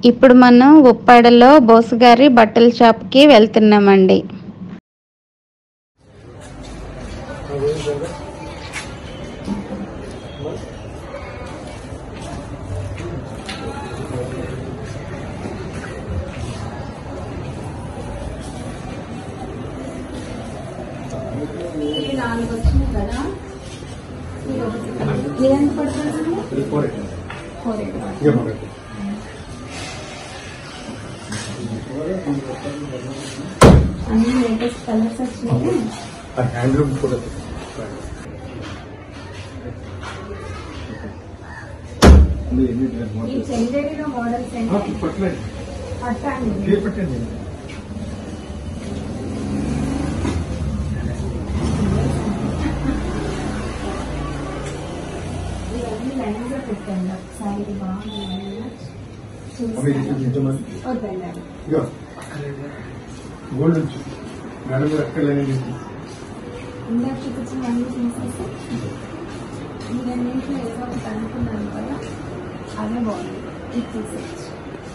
ఇప్పుడు మనం ఉప్పాడలో బోసుగారి బట్టల షాప్కి వెళ్తున్నామండి ఇది నాలుగు వచ్చింది కదా ఇది ఒకటి. ఇది ఎంత పడుతుంది ఇది ఫోర్ ఎయిట్ ఫోర్ ఎయిట్ ఇక మనకి అన్ని లేటెస్ట్ కలర్స్ వచ్చినాయి ఆ హ్యాండ్లూమ్ కూడా ఇది ఎన్ని డిజైన్ ఈ మోడల్స్? చందేరిలో మోడల్స్ ఆ, ఏంటి పట్టలేదు అట్టాండి క్లియర్ పెట్టండి ఇవన్నీ లైన్ గా పెట్టండి ఒకసారి ఇది బాగుంది అవి ఇది ఇంతమంది వద్దండి ఇక గోల్డ్ నుంచి మేడం కూడా ఎక్కలేని ఇందాక చూపించిన అన్ని తీసేసి ఈ రెండింటిలో ఏదో ఒకటి అనుకున్నాను కదా అదే బాగుంది ఇది తీసేసి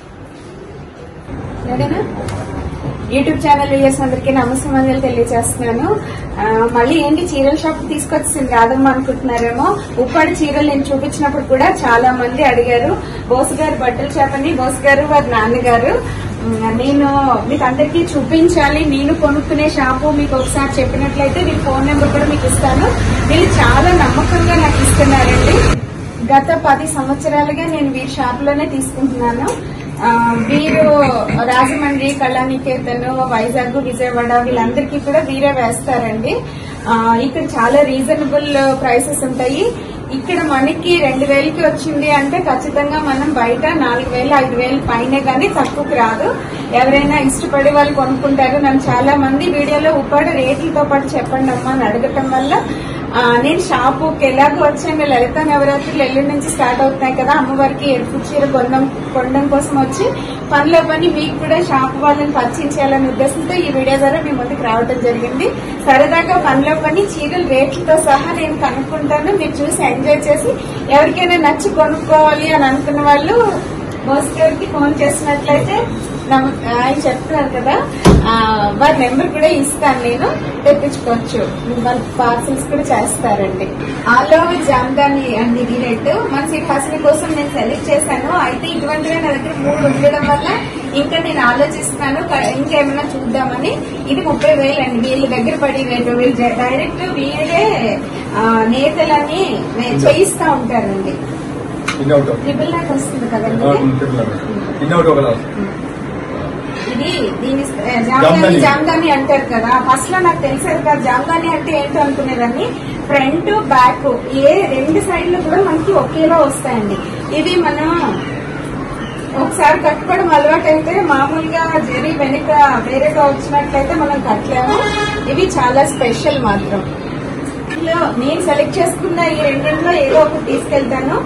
సరేనా యూట్యూబ్ ఛానల్ వ్యూయర్స్ అందరికీ నమస్కారాలు తెలియజేస్తున్నాను ఆ, మళ్ళీ ఏంటి చీరల షాప్ తీసుకొచ్చింది రాదమ్మా అనుకుంటున్నారేమో ఉప్పాడి చీరలు నేను చూపించినప్పుడు కూడా చాలా మంది అడిగారు బోసు గారు బట్టల షాప్ అని బోసు గారు వారి నాన్నగారు ఉమ్, నేను మీకు అందరికీ చూపించాలి నేను కొనుక్కునే షాపు మీకు ఒకసారి చెప్పినట్లయితే వీళ్ళ ఫోన్ నెంబర్ కూడా మీకు ఇస్తాను వీళ్ళు చాలా నమ్మకంగా నాకు ఇస్తున్నారండి గత పది సంవత్సరాలుగా నేను వీరి షాప్ లోనే తీసుకుంటున్నాను ఆ, వీరు రాజమండ్రి కళానికేతన్ వైజాగ్ విజయవాడ వీళ్ళందరికీ కూడా వీరే వేస్తారండి ఆ, ఇక్కడ చాలా రీజనబుల్ ప్రైసెస్ ఉంటాయి ఇక్కడ మనకి రెండు వేలకి వచ్చింది అంటే ఖచ్చితంగా మనం బయట నాలుగు వేలు ఐదు వేలు పైన గానీ తక్కువకి రాదు ఎవరైనా ఇష్టపడి వాళ్ళు కొనుక్కుంటారు నన్ను చాలా మంది వీడియోలో ఉప్పాడు రేట్లతో పాటు చెప్పండి అమ్మా అని అడగటం వల్ల ఆ, నేను షాపుకి ఎలాగో వచ్చాను లలిత నవరాత్రులు ఎల్లుండి నుంచి స్టార్ట్ అవుతున్నాయి కదా అమ్మవారికి ఎరుపు చీర కొనడం కొనడం కోసం వచ్చి పనిలో పని మీకు కూడా షాప్ వాళ్ళని పరిచయం చేయాలనే ఉద్దేశంతో ఈ వీడియో ద్వారా మీ ముందుకు రావడం జరిగింది సరదాగా పనిలో పని చీరల రేట్లతో సహా నేను కనుక్కుంటాను మీరు చూసి ఎంజాయ్ చేసి ఎవరికైనా నచ్చి కొనుక్కోవాలి అని అనుకున్న వాళ్ళు బస్ గారికి ఫోన్ చేసినట్లయితే నమ్మ- ఆయన చెప్తున్నారు కదా ఆ, వారి నెంబర్ కూడా ఇస్తాను నేను తెప్పించుకోవచ్చు వాళ్ళ పార్సల్స్ కూడా చేస్తారండి ఆల్ ఓవర్ జామ్దాని అండి ఇది రేటు మన సీట్ హసన్ కోసం నేను సెలెక్ట్ చేశాను అయితే ఇటువంటివి నా దగ్గర మూడు ఉండడం వల్ల ఇంకా నేను ఆలోచిస్తున్నాను క- ఇంకేమైనా చూద్దామని ఇది ముప్పై వేలు అండి వీళ్ళ దగ్గర పడి రేటు వీళ్ళు జ- డైరెక్ట్ వీరే ఆ, నేతలని నే- చేయిస్తా ఉంటారండి ఇన్ అవుట్ ట్రిపుల్ నైన్ వస్తుంది కదండి ఇన్ అవుట్ ఒకలా ఇది దీని ఆ, జామ్దాని జామ్దాని. జామ్దాని అంటారు కదా ఫస్ట్ లో నాకు తెలిసేది కాదు జామ్దాని అంటే ఏంటో అనుకునేదాన్ని ఫ్రంట్ బ్యాక్ ఏ రెండు సైడ్లు కూడా మనకి ఒకేలా వస్తాయండి ఇది మనం ఒకసారి కట్టుకోవడం అలవాటు అయితే మామూలుగా జరి వెనుక వేరేగా వచ్చినట్లయితే మనం కట్టలేము ఇవి చాలా స్పెషల్ మాత్రం ఇందులో నేను సెలెక్ట్ చేసుకున్న ఈ రెండింటిలో ఏదో ఒకటి తీసుకెళ్తాను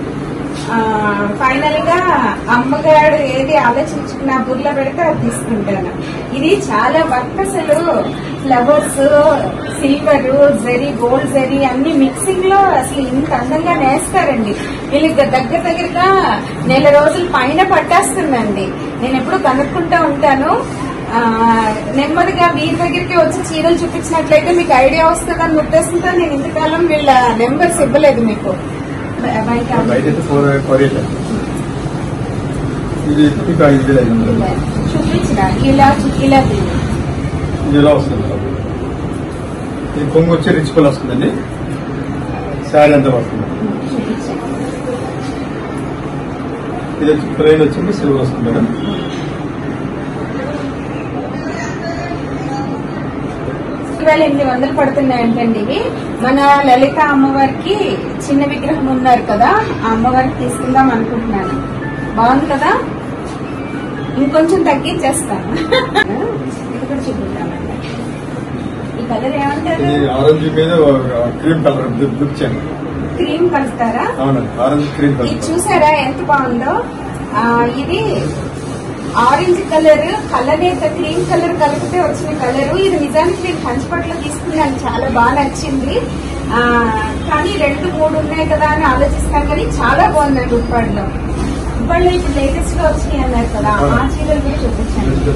ఫైనల్ గా అమ్మగారు ఏది ఆలోచించుకున్న బుర్లో పెడితే అది తీసుకుంటాను ఇది చాలా వర్క్ అసలు flowers silver zari gold zari అన్ని మిక్సింగ్ లో అసలు ఇంత అందంగా నేస్తారండి వీళ్ళకి దగ్గర దగ్గరగా నెల రోజుల పైన పట్టేస్తుందండి నేను ఎప్పుడు కనుక్కుంటా ఉంటాను ఆ, నెమ్మదిగా వీరి దగ్గరికి వచ్చి చీరలు చూపించినట్లయితే మీకు ఐడియా వస్తుందని ఉద్దేశంతో నేను ఇంతకాలం వీళ్ళ నెంబర్స్ ఇవ్వలేదు మీకు బ- బయట బయట అయితే ఫోర్ ఫోర్ ఎయిట్ ఇది మీకు ఐదు వేలు ఐదు వందలు చూపించిన ఇలా ఇలా తీయండి. ఇది ఎలా వస్తుంది ఇది కొంగు వచ్చి రిచ్ పల్ వస్తుందండి శారీ ఎంత వస్తుంది చూపించండి ఇది వచ్చి ప్లెయిన్ వచ్చింది సిల్వర్ వస్తుంది మేడం వేల ఎనిమిది వందలు పడుతున్నాయంటండి ఇవి మన లలిత అమ్మవారికి చిన్న విగ్రహం ఉన్నారు కదా ఆ అమ్మవారికి తీసుకుందాం అనుకుంటున్నాను బాగుంది కదా ఇంకొంచెం తగ్గించేస్తాను ఇది కూడా చూపిద్దామండి ఈ కలర్ ఏమంటారు ఇది ఆరెంజ్ మీద క్రీమ్ కలర్ బ్లూ చేయండి క్రీమ్ కలుస్తారా అవునండి ఆరెంజ్ క్రీమ్ ఇది కలర్ చూసారా ఎంత బాగుందో ఆ, ఇది ఆరెంజ్ కలర్ కలనేత క్రీమ్ కలర్ కలిపితే వచ్చిన కలర్ ఇది నిజానికి నేను కంచిపట్లో తీసుకున్నాను చాలా బాగా నచ్చింది ఆ, కానీ రెండు మూడు ఉన్నాయి కదా అని ఆలోచిస్తాను కానీ చాలా బాగుందండి ఉప్పాడులో ఉప్పళ్ళు ఇప్పుడు లేటెస్ట్ గా వచ్చినాయి అన్నారు కదా ఆ చీరలు కూడా చూపించండి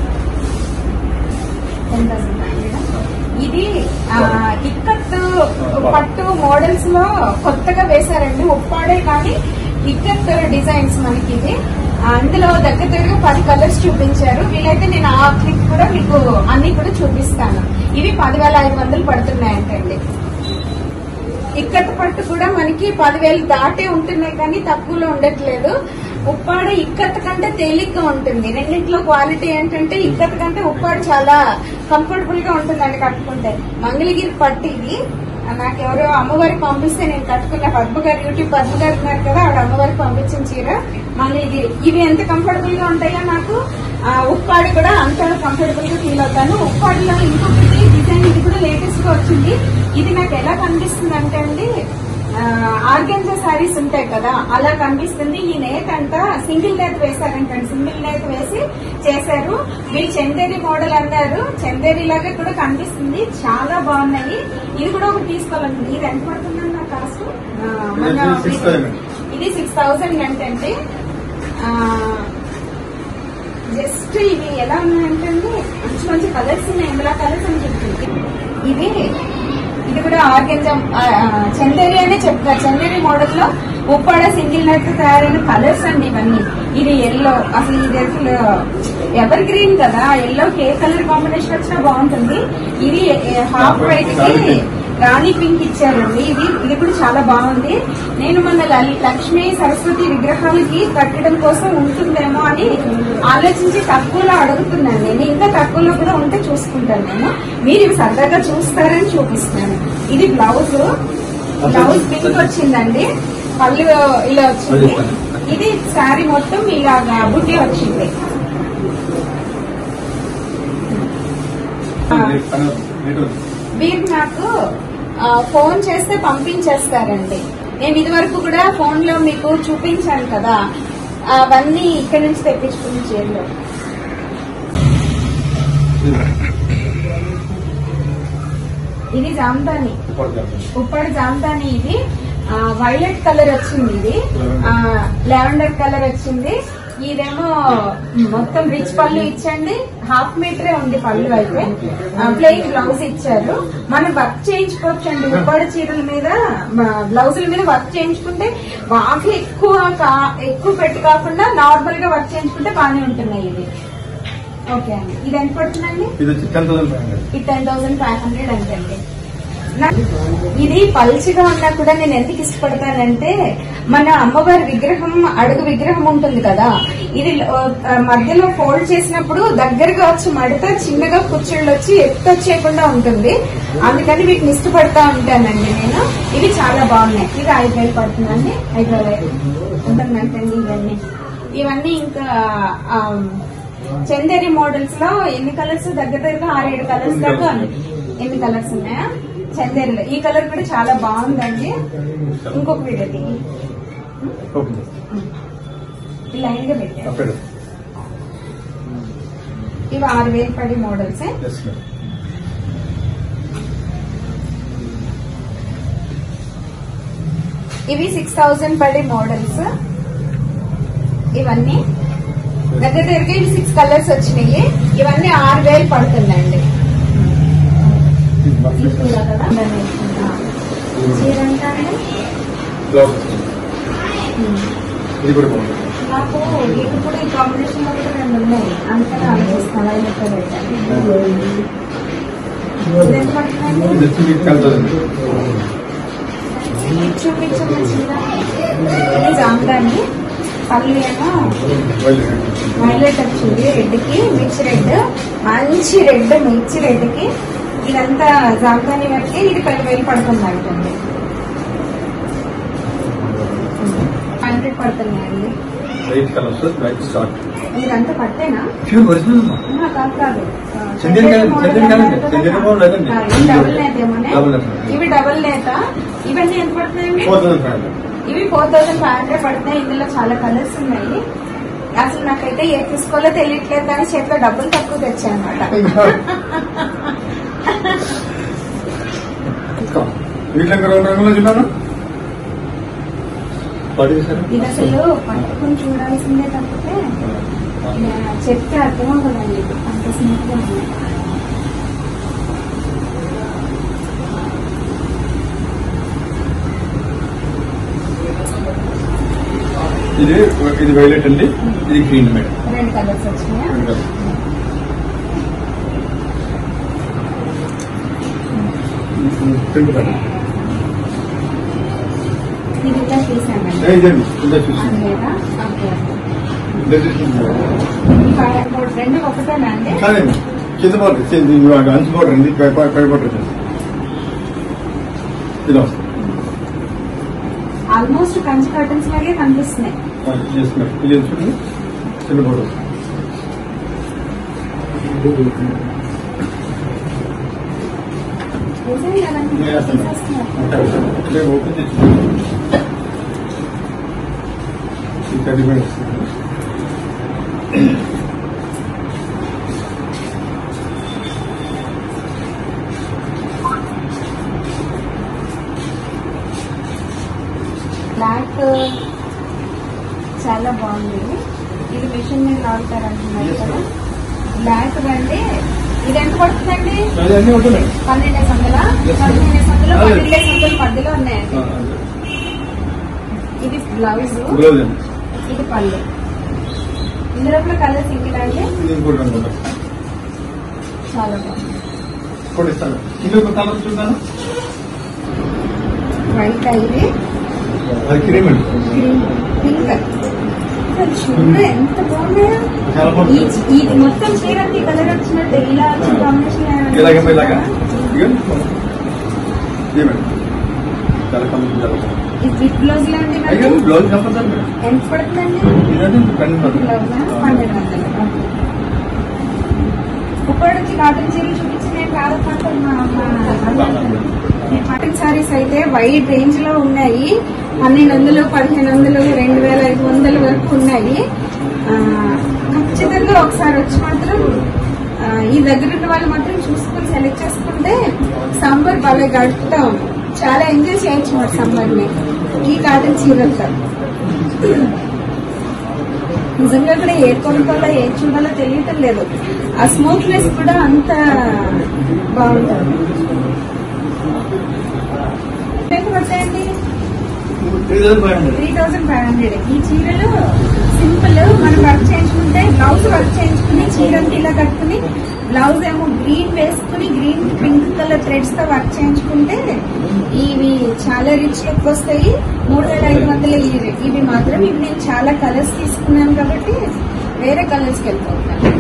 ఎంత అవుతుంది? ఇది ఆ, ఇక్కత్ పట్టు మోడల్స్ లో కొత్తగా వేశారండి ఉప్పాడే కానీ ఇక్కత్ డిజైన్స్ మనకి ఇది అందులో దగ్గర దగ్గర పది కలర్స్ చూపించారు వీలైతే నేను ఆ క్లిప్ కూడా మీకు అన్ని కూడా చూపిస్తాను ఇవి పదివేల ఐదు వందలు పడుతున్నాయంటండి ఇక్కత్ పట్టు కూడా మనకి పదివేలు దాటే ఉంటున్నాయి కానీ తక్కువలో ఉండట్లేదు ఉప్పాడ ఇక్కత్ కంటే తేలిగ్గా ఉంటుంది రెండింటిలో క్వాలిటీ ఏంటంటే ఇక్కత్ కంటే ఉప్పాడు చాలా కంఫర్టబుల్ గా ఉంటుందండి కట్టుకుంటే మంగళగిరి పట్టు ఇది నాకు ఎవరో అమ్మవారికి పంపిస్తే నేను కట్టుకున్న పద్మ గారు యూట్యూబ్ పద్మ గారు ఉన్నారు కదా ఆవిడ అమ్మవారికి పంపించిన చీర మంగళగిరి ఇవి ఎంత కంఫర్టబుల్ గా ఉంటాయో నాకు ఆ, ఉప్పాడు కూడా అంత కంఫర్టబుల్ గా ఫీల్ అవుతాను ఉప్పాడులో ఇంకొకటి డిజైన్ ఇది కూడా లేటెస్ట్ గా వచ్చింది ఇది నాకు ఎలా కనిపిస్తుంది అంటే అండి ఆర్గెన్జా శారీస్ ఉంటాయి కదా అలా కనిపిస్తుంది ఈ నేత అంతా సింగిల్ నేత వేశారంటండి సింగిల్ నేత వేసి చేశారు వీళ్ళు చందేరి మోడల్ అన్నారు చందేరి లాగా కూడా కనిపిస్తుంది చాలా బాగున్నాయి ఇది కూడా ఒకటి తీసుకోవాలండి ఇది ఎంత పడుతుందండి నా కాస్ట్ ఆ, మన ఇది 6,000. ఇది సిక్స్ థౌసండ్ అంటే జస్ట్ ఇవి ఎలా ఉన్నాయంటే అండి, మంచి మంచి కలర్స్ ఉన్నాయి ఇందులో కలర్స్ అని చెప్తుంది ఇది ఇది కూడా ఆర్గెంజా చందేరి అనే చెప్తారు చందేరి మోడల్ లో ఉప్పాడ సింగిల్ నట్ తయారైన కలర్స్ అండి ఇవన్నీ ఇది ఎల్లో అసలు ఇది అసలు ఎవర్ గ్రీన్ కదా ఎల్లో ఏ కలర్ కాంబినేషన్ వచ్చినా బాగుంటుంది ఇది హాఫ్ వైట్ కి రాణి పింక్ ఇచ్చారండి ఇది ఇది కూడా చాలా బాగుంది నేను మన లలి- లక్ష్మీ సరస్వతి విగ్రహాలకి కట్టడం కోసం ఉంటుందేమో అని ఆలోచించి తక్కువలో అడుగుతున్నాను నేను ఇంకా తక్కువలో కూడా ఉంటే చూసుకుంటాను నేను మీరు ఇవి సరదాగా చూస్తారని చూపిస్తున్నాను ఇది బ్లౌజ్ బ్లౌజ్ పింక్ వచ్చిందండి పళ్ళు ఇలా వచ్చింది ఇది శారీ మొత్తం ఇలాగా బుట్టి వచ్చింది ఆ. మీరు నాకు ఆ, ఫోన్ చేస్తే పంపించేస్తారండి నేను ఇది వరకు కూడా ఫోన్ లో మీకు చూపించాను కదా అవన్నీ ఇక్కడ నుంచి తెప్పించుకున్న చీరలు ఇది జామ్దాని ఉప్పటి జామ్దాని ఇది ఆ, వైలెట్ కలర్ వచ్చింది ఇది ఆ, లావెండర్ కలర్ వచ్చింది ఇదేమో మొత్తం రిచ్ పళ్ళు ఇచ్చండి హాఫ్ మీటరే ఉంది పళ్ళు అయితే ప్లెయిన్ బ్లౌజ్ ఇచ్చారు మనం వర్క్ చేయించుకోవచ్చండి ఉప్పాడు చీరల మీద మ- బ్లౌజుల మీద వర్క్ చేయించుకుంటే బాగా ఎక్కువ కా- ఎక్కువ పెట్టి కాకుండా నార్మల్ గా వర్క్ చేయించుకుంటే బాగానే ఉంటున్నాయి ఇది ఓకే అండి ఇది ఎంత పడుతుందండి ఇది వచ్చి టెన్ థౌసండ్ ఫైవ్ హండ్రెడ్ ఈ టెన్ థౌసండ్ ఫైవ్ హండ్రెడ్ అంటండి నా- ఇది పల్చిగా ఉన్నా కూడా నేను ఎందుకు ఇష్టపడతానంటే మన అమ్మవారి విగ్రహం అడుగు విగ్రహం ఉంటుంది కదా ఇది ఆ, మధ్యలో ఫోల్డ్ చేసినప్పుడు దగ్గరగా వచ్చి మడత చిన్నగా కుచ్చుళ్ళు వచ్చి ఎత్తు వచ్చేయకుండా ఉంటుంది అందుకని వీటిని ఇష్టపడతా ఉంటానండి నేను ఇవి చాలా బాగున్నాయి ఇది ఐదు వేలు పడుతుందండి ఐదు వేలు ఉంటుందంటండి ఇవన్నీ ఇవన్నీ ఇంకా ఆ, చందేరి మోడల్స్ లో ఎన్ని కలర్స్ దగ్గర దగ్గర ఆరేడు కలర్స్ దాకా ఉన్నాయి. ఎన్ని కలర్స్ ఉన్నాయా చందేరిలో ఈ కలర్ కూడా చాలా బాగుందండి ఇంకొక వీడియో దిగి ఓకే ఈ లైన్ గా పెట్టారు అక్కడ ఇవి ఆరు వేలు పడి మోడల్స్ ఎస్ మేడం ఇవి సిక్స్ థౌజండ్ పడి మోడల్స్ ఇవన్నీ దగ్గర దగ్గర ఇవి సిక్స్ కలర్స్ వచ్చినాయి ఇవన్నీ ఆరు వేలు పడుతుందండి తీసుకుందా కదా చీర ఎంత అండి బ్లౌజ్ ఇది కూడా బాగుంది నాకు ఇది కూడా ఈ కాంబినేషన్ లో కూడా రెండు ఉన్నాయి అందుకని ఆలోచిస్తాను అవి లెక్క పెట్టాను ఇది ఎంత పడుతుందండి ఇది వచ్చి మీకు టెన్ థౌసండ్ ఇది చూపించండి చీర ఇది జామదాని పళ్ళు ఏమో వైలెట్ వచ్చింది రెడ్ కి మిర్చి రెడ్ మంచి రెడ్ మిర్చి రెడ్ కి ఇదంతా జామదాని వరకే ఇది పది వేలు పడుతుంది అంటుంది హండ్రెడ్ పడుతున్నాయండి వైట్ కలర్స్ వైట్ స్టార్ట్ ఇదంతా పట్టేనా ప్యూర్ ఒరిజినల్ ఆహా, కాదు కాదు ఆ, చందేరి కాదు, మోడల్ చందేరి కాదండి. అన్నారు కదా. చందేరి మోడల్ లేదండి. ఆ, ఇవి డబుల్ నేతేమోనే డబుల్ నేత. ఇవి డబుల్ నేత ఇవన్నీ ఎంత పడుతున్నాయండి ఫోర్ థౌసండ్ ఫైవ్ హండ్రెడ్ ఇవి ఫోర్ థౌసండ్ ఫైవ్ హండ్రెడ్ పడుతున్నాయి ఇందులో చాలా కలర్స్ ఉన్నాయి అసలు నాకైతే ఏ తీసుకోవాలో తెలియట్లేదు కానీ చేతిలో డబ్బులు తక్కువ తెచ్చాను అనమాట వీటిలో ఇంకా రెండు రంగులు చూడాను పడి చేశారు ఇది అసలు పట్టుకుని చూడాల్సిందే తప్పితే ఇలా చెప్తే అర్థం అవ్వదండి ఇది. అంత స్మూత్ గా ఉంది ఇది ఇది వైలెట్ అండి ఇది గ్రీన్ మేడం రెండు కలర్స్ వచ్చినాయా ప్రింట్ మేడం ఇది ఇలా తీసానండి ఏ, ఇదండి ఇందా చూసి లేదా ఓకే ఇందా చూసి రెండు ఒకటేనా అండి కాదండి కింద బార్డర్ అంచు బార్డర్ అండి పై పై- పై బార్డర్ వచ్చేసి ఇలా వస్తుంది ఆల్మోస్ట్ కంచి కర్టన్స్ లాగే కనిపిస్తున్నాయి అది చేసుకున్నారు ఇది చూడండి చిన్న బార్డర్ వస్తుంది వేసేయి కదండి. నేను వేస్తాను. తీసేస్తున్నారు. నేను ఓపెన్ చేసి ఈ కర్రీ మీద వస్తుంది బ్లాక్ చాలా బాగుంది ఇది మిషన్ మీద లాగుతారు అంటున్నారు Yes, కదా ma'am. బ్లాక్ అంటే ఇది ఎంత పడుతుందండి అది అన్నీ ఉంటున్నాయి పన్నెండు వందల Yes, ma'am. పన్నెండు వందలు అదే. పన్నెండు వందల మధ్యలో ఉన్నాయండి ఇది బ్లౌజ్ బ్లౌజ్ అండి ఇది పళ్ళు ఇందులో కూడా కలర్స్ ఇంకా అండి ఇది ఇంకోటి అనుకుంటా చాలా బాగుంది ఇంకోటి ఇస్తాను ఇది ఒక కలర్ చూద్దాను వైట్ అయింది అది క్రీమ్ అండి గ్రీన్ పింక్ అసలు చూడు ఎంత బాగున్నాయో చాలా బాగుంది ఈ- ఇది మొత్తం చీరకి కలర్ వచ్చినట్టు ఇలా వచ్చి కాంబినేషన్ ఇలాగే ఇలాగా ఇదిగోండి. ఇదే మేడం చాలా కమ్మగా చాలా బాగుంది. ఇది బిగ్ బ్లౌజ్ లో ఉంది అయ్యో మేడం బ్లౌజ్ కంపల్సరీ మేడం ఎంత పడుతుందండి ఇదంటే పన్నెండు బ్లౌజ్ పన్నెండు వందలు ఇప్పుడు నుంచి కాటన్ చీరలు చూపించి నేను రాదనుకుంటున్నా మా అమ్మ కాటన్ సారీస్ అయితే వైడ్ రేంజ్ లో ఉన్నాయి పన్నెండు వందలు పదిహేను వందలు రెండు వేల ఐదు వందల వరకు ఉన్నాయి ఆ, ఖచ్చితంగా ఒకసారి వచ్చి మాత్రం ఆ, ఈ దగ్గర ఉన్న వాళ్ళు మాత్రం చూసుకొని సెలెక్ట్ చేసుకుంటే సమ్మర్ భలే గడుపుతాం చాలా ఎంజాయ్ చేయొచ్చు మరి సమ్మర్ ని ఈ కాటన్ చీరలతో నిజంగా కూడా ఏ కొనుక్కోవాలో ఏ చూడాలో తెలియటం లేదు ఆ స్మూత్నెస్ కూడా అంత బాగుంటుంది ఎంత పడతాయండి three thousand five hundred three thousand five hundred ఈ చీరలు సింపుల్ మనం వర్క్ చేయించుకుంటే బ్లౌజ్ వర్క్ చేయించుకుని చీరకి ఇలా కట్టుకుని బ్లౌజ్ ఏమో గ్రీన్ వేసుకుని గ్రీన్ పింక్ కలర్ థ్రెడ్స్ తో వర్క్ చేయించుకుంటే ఇవి చాలా రిచ్ లుక్ వస్తాయి మూడు వేల ఐదు వందల ఇవి ఇవి మాత్రం ఇవి నేను చాలా కలర్స్ తీసుకున్నాను కాబట్టి వేరే కలర్స్కి వెళ్ళిపోతాను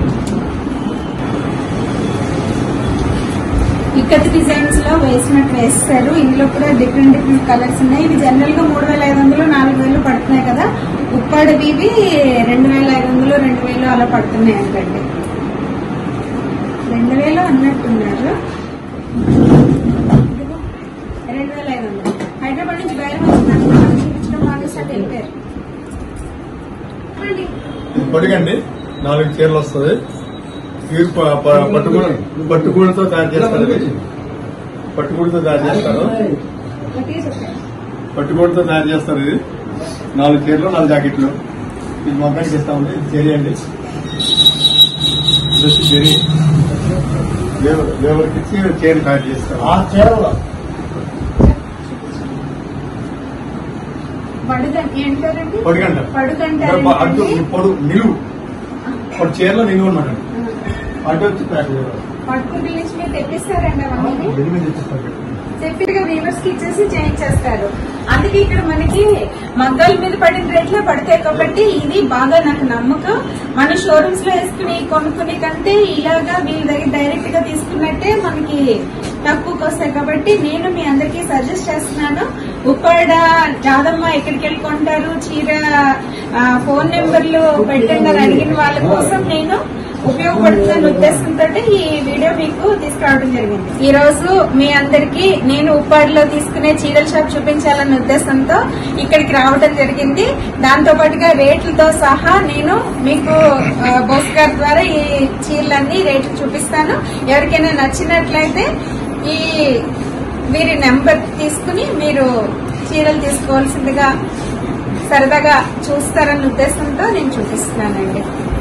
ఇక్కత్ డిజైన్స్ లో వేసినట్టు వేస్తారు ఇందులో కూడా డిఫరెంట్ డిఫరెంట్ కలర్స్ ఉన్నాయి ఇవి జనరల్ గా మూడు వేల ఐదు వందలు నాలుగు వేలు పడుతున్నాయి కదా ఉప్పాడవి ఇవి రెండు వేల ఐదు వందలు రెండు వేలు అలా పడుతున్నాయి అంటండి రెండు వేలు అన్నట్టున్నారు ఇదిగో, రెండు వేల ఐదు వందలు హైదరాబాద్ నుంచి బయలు వచ్చిందండి చూపించడం మానేసారి వెళ్ళిపోయారు చెప్పండి. ఇది పొడిగండి నాలుగు చీరలు వస్తుంది ప్యూర్ ప- ప- పట్టుకూడ పట్టుకూడతో తయారు చేస్తారు ఇది. పట్టుకూడతో తయారు చేస్తారు గట్టిగా చెప్పండి. పట్టుకూడతో తయారు చేస్తారు ఇది నాలుగు చీరలు నాలుగు జాకెట్లు ఇది మొక్కడికి ఇస్తామండి ఇది చెరీ అండి ఇది వచ్చి చెరీ లేబర్ లేబర్కి ఇచ్చి చీర తయారు చేస్తారు ఆ చీరలో పడుగ- ఏంటారండి పొడిగంట పడుగంటారు అడ్డు పొడు నిలువు పొడి చీరలో నిలువు అనమాట అడ్డు వచ్చి తయారు చేయాలి పట్టుకుని పిలిచి మీరు తెప్పిస్తారండి అవన్నీ రెడీ మీద తెచ్చిస్తారు చెప్పిగా వీవర్స్ కి ఇచ్చేసి చేయించేస్తారు అందుకే ఇక్కడ మనకి మగ్గాల మీద పడిన రేట్లే పడతాయి కాబట్టి ఇది బాగా నాకు నమ్మకం మన షోరూమ్స్ లో వేసుకుని కొనుక్కునే కంటే ఇలాగా వీళ్ళ దగ్గర డైరెక్ట్ గా తీసుకున్నట్టే మనకి తక్కువకి వస్తాయి కాబట్టి నేను మీ అందరికీ సజెస్ట్ చేస్తున్నాను ఉప్పాడ రాదమ్మ ఎక్కడికి వెళ్ళి కొంటారు చీర ఆ, ఫోన్ నెంబర్లు పెట్టండి అని అడిగిన వాళ్ళ కోసం నేను ఉపయోగపడుతున్న ఉద్దేశంతో ఈ వీడియో మీకు తీసుకురావడం జరిగింది ఈ రోజు మీ అందరికి నేను ఉప్పాడిలో తీసుకునే చీరల షాప్ చూపించాలన్న ఉద్దేశంతో ఇక్కడికి రావడం జరిగింది దాంతో పాటుగా రేట్లతో సహా నేను మీకు ఆ, బోస్ గారి ద్వారా ఈ చీరలన్నీ రేట్లు చూపిస్తాను ఎవరికైనా నచ్చినట్లయితే ఈ వీరి నెంబర్ తీసుకుని మీరు చీరలు తీసుకోవాల్సిందిగా సరదాగా చూస్తారన్న ఉద్దేశంతో నేను చూపిస్తున్నానండి